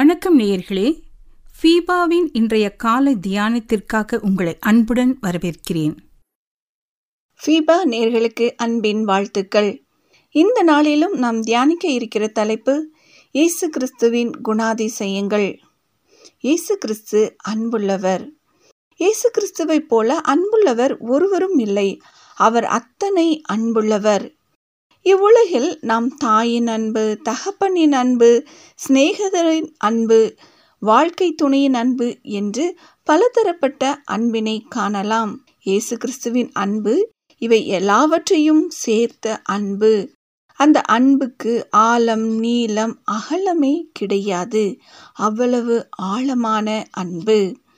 வணக்கம் நேயர்களே ஃபீபாவின் இன்றைய காலை தியானத்திற்காக உங்களை அன்புடன் வரவேற்கிறேன் ஃபீபா நேர்களுக்கு அன்பின் வாழ்த்துக்கள் இந்த நாளிலும் நாம் தியானிக்க இருக்கிற தலைப்பு இயேசு கிறிஸ்துவின் குணாதிசயங்கள் இயேசு கிறிஸ்து அன்புள்ளவர் இயேசு கிறிஸ்துவைப் போல அன்புள்ளவர் ஒருவரும் இல்லை அவர் அத்தனை அன்புள்ளவர் இவ்வுலகில் நாம் தாயின் அன்பு தகப்பனின் அன்பு சிநேகிதரின் அன்பு வாழ்க்கை துணையின் அன்பு என்று பலதரப்பட்ட அன்பினை காணலாம் இயேசு கிறிஸ்துவின் அன்பு இவை எல்லாவற்றையும் சேர்த்த அன்பு அந்த அன்புக்கு ஆழம் நீளம் அகலமே கிடையாது அவ்வளவு ஆழமான அன்பு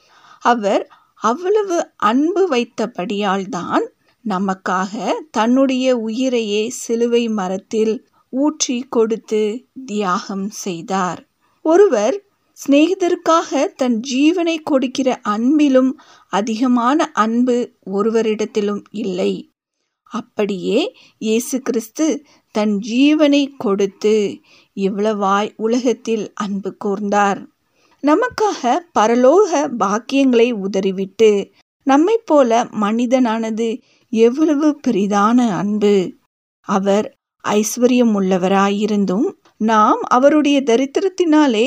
அவர் அவ்வளவு அன்பு வைத்தபடியால் தான் நமக்காக தன்னுடைய உயிரையே சிலுவை மரத்தில் ஊற்றி கொடுத்து தியாகம் செய்தார் ஒருவர் சிநேகிதருக்காக தன் ஜீவனை கொடுக்கிற அன்பிலும் அதிகமான அன்பு ஒருவரிடத்திலும் இல்லை அப்படியே இயேசு கிறிஸ்து தன் ஜீவனை கொடுத்து இவ்வளவாய் உலகத்தில் அன்பு கூர்ந்தார் நமக்காக பரலோக பாக்கியங்களை உதறிவிட்டு நம்மை போல மனிதனானது எவ்வளவு பெரிதான அன்பு அவர் ஐஸ்வர்யம் உள்ளவராயிருந்தும் நாம் அவருடைய தரித்திரத்தினாலே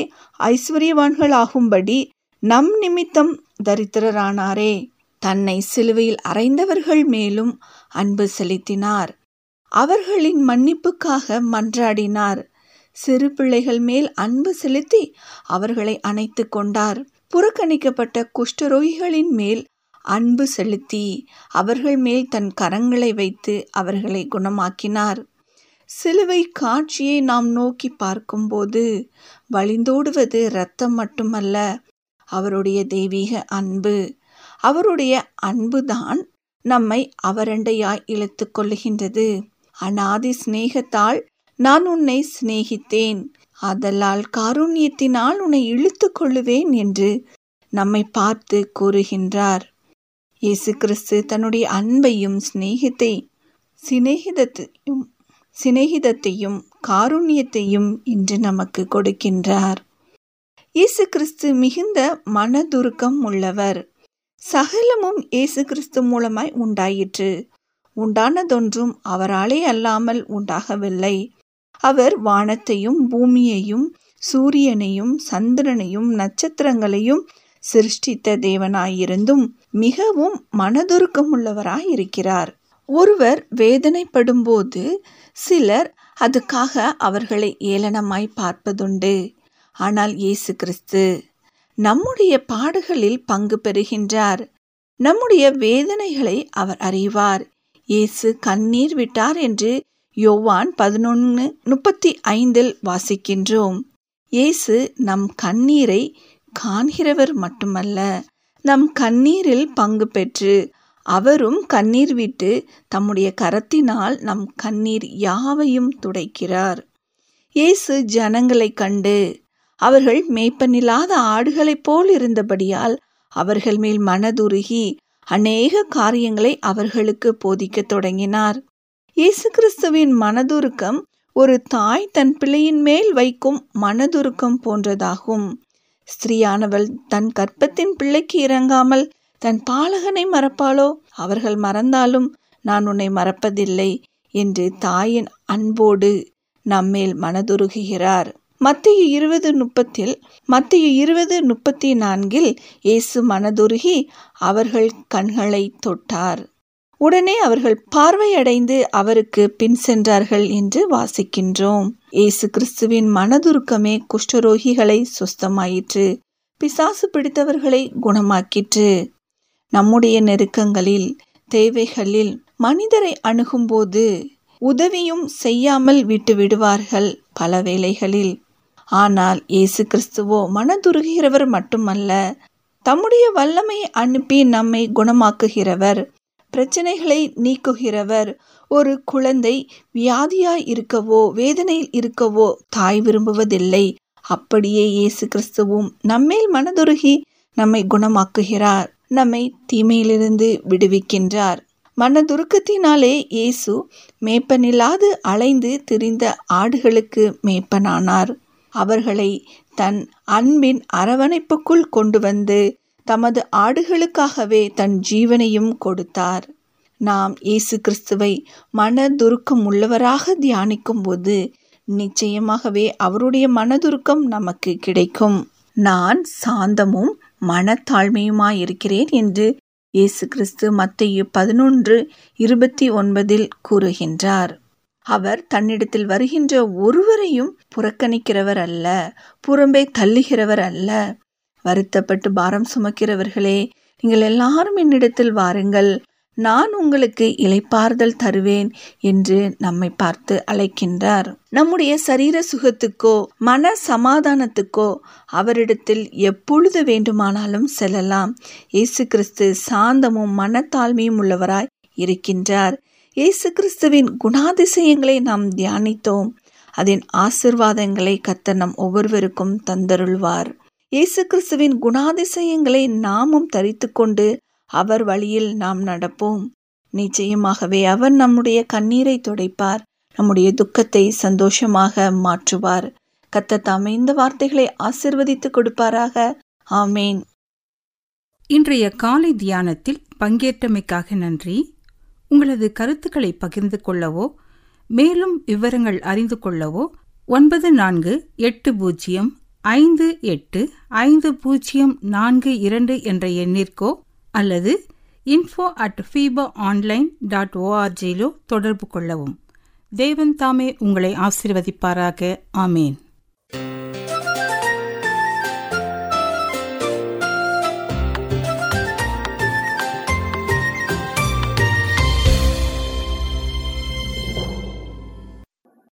ஐஸ்வர்யவான்களாகும்படி நம் நிமித்தம் தரித்திரரானாரே தன்னை சிலுவையில் அறைந்தவர்கள் மேலும் அன்பு செலுத்தினார் அவர்களின் மன்னிப்புக்காக மன்றாடினார் சிறு பிள்ளைகள் மேல் அன்பு செலுத்தி அவர்களை அணைத்து கொண்டார் புறக்கணிக்கப்பட்ட குஷ்டரோகிகளின் மேல் அன்பு செலுத்தி அவர்கள் மேல் தன் கரங்களை வைத்து அவர்களை குணமாக்கினார் சிலுவை காட்சியை நாம் நோக்கி பார்க்கும்போது வழிந்தோடுவது இரத்தம் மட்டுமல்ல அவருடைய தெய்வீக அன்பு அவருடைய அன்புதான் நம்மை அவரண்டையாய் இழுத்து கொள்ளுகின்றது அனாதி சிநேகத்தால் நான் உன்னை சிநேகித்தேன் அதலால் காருண்யத்தினால் உன்னை இழுத்து கொள்ளுவேன் என்று நம்மை பார்த்து கூறுகின்றார் இயேசு கிறிஸ்து தன்னுடைய அன்பையும் சிநேகத்தை சிநேகிதத்தையும் சிநேகிதத்தையும் காருண்யத்தையும் இன்று நமக்கு கொடுக்கின்றார் இயேசு கிறிஸ்து மிகுந்த மனதுருக்கம் உள்ளவர் சகலமும் இயேசு கிறிஸ்து மூலமாய் உண்டாயிற்று உண்டானதொன்றும் அவராலே அல்லாமல் உண்டாகவில்லை அவர் வானத்தையும் பூமியையும் சூரியனையும் சந்திரனையும் நட்சத்திரங்களையும் சிருஷ்டித்த தேவனாயிருந்தும் மிகவும் மனதுருக்கம் உள்ளவராயிருக்கிறார் ஒருவர் வேதனைப்படும்போது சிலர் அதுக்காக அவர்களை ஏளனமாய் பார்ப்பதுண்டு ஆனால் இயேசு கிறிஸ்து நம்முடைய பாடுகளில் பங்கு பெறுகின்றார் நம்முடைய வேதனைகளை அவர் அறிவார் இயேசு கண்ணீர் விட்டார் என்று யோவான் பதினொன்று முப்பத்தி ஐந்தில் வாசிக்கின்றோம் இயேசு நம் கண்ணீரை காண்கிறவர் மட்டுமல்ல நம் கண்ணீரில் பங்கு பெற்று அவரும் கண்ணீர் விட்டு தம்முடைய கரத்தினால் நம் கண்ணீர் யாவையும் துடைக்கிறார் இயேசு ஜனங்களை கண்டு அவர்கள் மேய்ப்பனில்லாத ஆடுகளைப் போல் இருந்தபடியால் அவர்கள் மேல் மனதுருகி அநேக காரியங்களை அவர்களுக்கு போதிக்கத் தொடங்கினார் இயேசு கிறிஸ்துவின் மனதுருக்கம் ஒரு தாய் தன் பிள்ளையின் மேல் வைக்கும் மனதுருக்கம் போன்றதாகும் ஸ்திரீயானவள் தன் கற்பத்தின் பிள்ளைக்கு இறங்காமல் தன் பாலகனை மறப்பாளோ அவர்கள் மறந்தாலும் நான் உன்னை மறப்பதில்லை என்று தாயின் அன்போடு நம்மேல் மனதுருகுகிறார் மத்திய இருபது முப்பத்தில் மத்திய இருபது முப்பத்தி நான்கில் இயேசு மனதுருகி அவர்கள் கண்களை தொட்டார் உடனே அவர்கள் பார்வையடைந்து அவருக்கு பின் சென்றார்கள் என்று வாசிக்கின்றோம் இயேசு கிறிஸ்துவின் மனதுருக்கமே குஷ்டரோகிகளை சுஸ்தமாயிற்று பிசாசு பிடித்தவர்களை குணமாக்கிற்று நம்முடைய நெருக்கங்களில் தேவைகளில் மனிதரை அணுகும்போது உதவியும் செய்யாமல் விட்டு விடுவார்கள் பல வேளைகளில் ஆனால் இயேசு கிறிஸ்துவோ மனதுருகிறவர் மட்டுமல்ல தம்முடைய வல்லமையை அனுப்பி நம்மை குணமாக்குகிறவர் பிரச்சனைகளை நீக்குகிறவர் ஒரு குழந்தை வியாதியாய் இருக்கவோ வேதனையில் இருக்கவோ தாய் விரும்புவதில்லை அப்படியே இயேசு கிறிஸ்துவும் நம்மேல் மனதுருகி நம்மை குணமாக்குகிறார் நம்மை தீமையிலிருந்து விடுவிக்கின்றார் மனதுருக்கத்தினாலே இயேசு மேய்ப்பனில்லாது அலைந்து திரிந்த ஆடுகளுக்கு மேய்ப்பனானார் அவர்களை தன் அன்பின் அரவணைப்புக்குள் கொண்டு வந்து தமது ஆடுகளுக்காகவே தன் ஜீவனையும் கொடுத்தார் நாம் இயேசு கிறிஸ்துவை மனதுருக்கம் உள்ளவராக தியானிக்கும் போது நிச்சயமாகவே அவருடைய மனதுருக்கம் நமக்கு கிடைக்கும் நான் சாந்தமும் மனத்தாழ்மையுமாயிருக்கிறேன் என்று இயேசு கிறிஸ்து மத்திய பதினொன்று இருபத்தி ஒன்பதில் கூறுகின்றார் அவர் தன்னிடத்தில் வருகின்ற ஒருவரையும் புறக்கணிக்கிறவர் அல்ல புறம்பே தள்ளுகிறவர் அல்ல வருத்தப்பட்டு பாரம் சுமக்கிறவர்களே நீங்கள் எல்லாரும் என்னிடத்தில் வாருங்கள் நான் உங்களுக்கு இலைப்பாறுதல் தருவேன் என்று நம்மை பார்த்து அழைக்கின்றார் நம்முடைய சரீர சுகத்துக்கோ மன சமாதானத்துக்கோ அவரிடத்தில் எப்பொழுது வேண்டுமானாலும் செல்லலாம் இயேசு கிறிஸ்து சாந்தமும் மனத்தாழ்மையும் உள்ளவராய் இருக்கின்றார் இயேசு கிறிஸ்துவின் குணாதிசயங்களை நாம் தியானித்தோம் அதன் ஆசிர்வாதங்களை கத்த நம் ஒவ்வொருவருக்கும் தந்தருள்வார் இயேசு கிறிஸ்துவின் குணாதிசயங்களை நாமும் தரித்து கொண்டு அவர் வழியில் நாம் நடப்போம் நிச்சயமாகவே அவர் நம்முடைய கண்ணீரை துடைப்பார் நம்முடைய துக்கத்தை சந்தோஷமாக மாற்றுவார் கத்த தாமே இந்த வார்த்தைகளை ஆசிர்வதித்து கொடுப்பாராக ஆமேன் இன்றைய காலை தியானத்தில் பங்கேற்றமைக்காக நன்றி உங்களது கருத்துக்களை பகிர்ந்து கொள்ளவோ மேலும் விவரங்கள் அறிந்து கொள்ளவோ ஒன்பது நான்கு எட்டு பூஜ்ஜியம் ஐந்து எட்டு ஐந்து பூஜ்ஜியம் நான்கு இரண்டு என்ற எண்ணிற்கோ அல்லது info at FIFA online dot ஓஆர்ஜியிலோ தொடர்பு கொள்ளவும் தேவன் தாமே உங்களை ஆசிர்வதிப்பாராக ஆமேன்